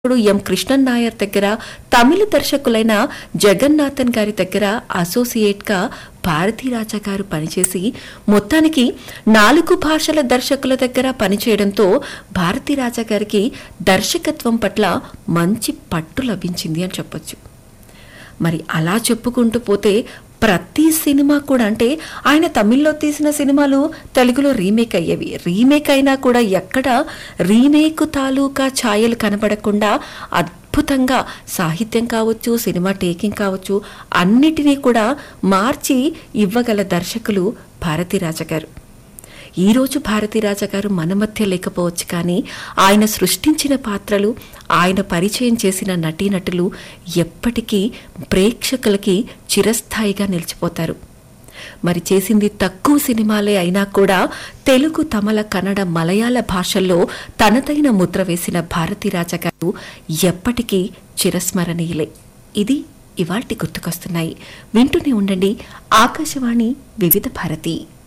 ఇప్పుడు ఎం కృష్ణన్ నాయర్ దగ్గర తమిళ దర్శకులైన జగన్నాథన్ గారి దగ్గర అసోసియేట్ గా భారతీ రాజా గారు పనిచేసి మొత్తానికి నాలుగు భాషల దర్శకుల దగ్గర పనిచేయడంతో భారతీ రాజా గారికి దర్శకత్వం పట్ల మంచి పట్టు లభించింది అని చెప్పొచ్చు మరి అలా చెప్పుకుంటూ పోతే ప్రతి సినిమా కూడా అంటే ఆయన తమిళ్లో తీసిన సినిమాలు తెలుగులో రీమేక్ అయ్యేవి రీమేక్ అయినా కూడా ఎక్కడ రీమేక్ తాలూకా ఛాయలు కనబడకుండా అద్భుతంగా సాహిత్యం కావచ్చు సినిమా టేకింగ్ కావచ్చు అన్నిటినీ కూడా మార్చి ఇవ్వగల దర్శకులు భారతీరాజ గారు ఈరోజు భారతీరాజ గారు మన మధ్య లేకపోవచ్చు కానీ ఆయన సృష్టించిన పాత్రలు ఆయన పరిచయం చేసిన నటీనటులు ఎప్పటికీ ప్రేక్షకులకి చిరస్థాయిగా నిలిచిపోతారు మరి చేసింది తక్కువ సినిమాలే అయినా కూడా తెలుగు తమిళ కన్నడ మలయాళ భాషల్లో తనదైన ముద్ర వేసిన భారతీరాజ గారు ఎప్పటికీ చిరస్మరణీయులే ఇది ఇవాల్టి గుర్తుకొస్తున్నాయి వింటూనే ఉండండి ఆకాశవాణి వివిధ భారతి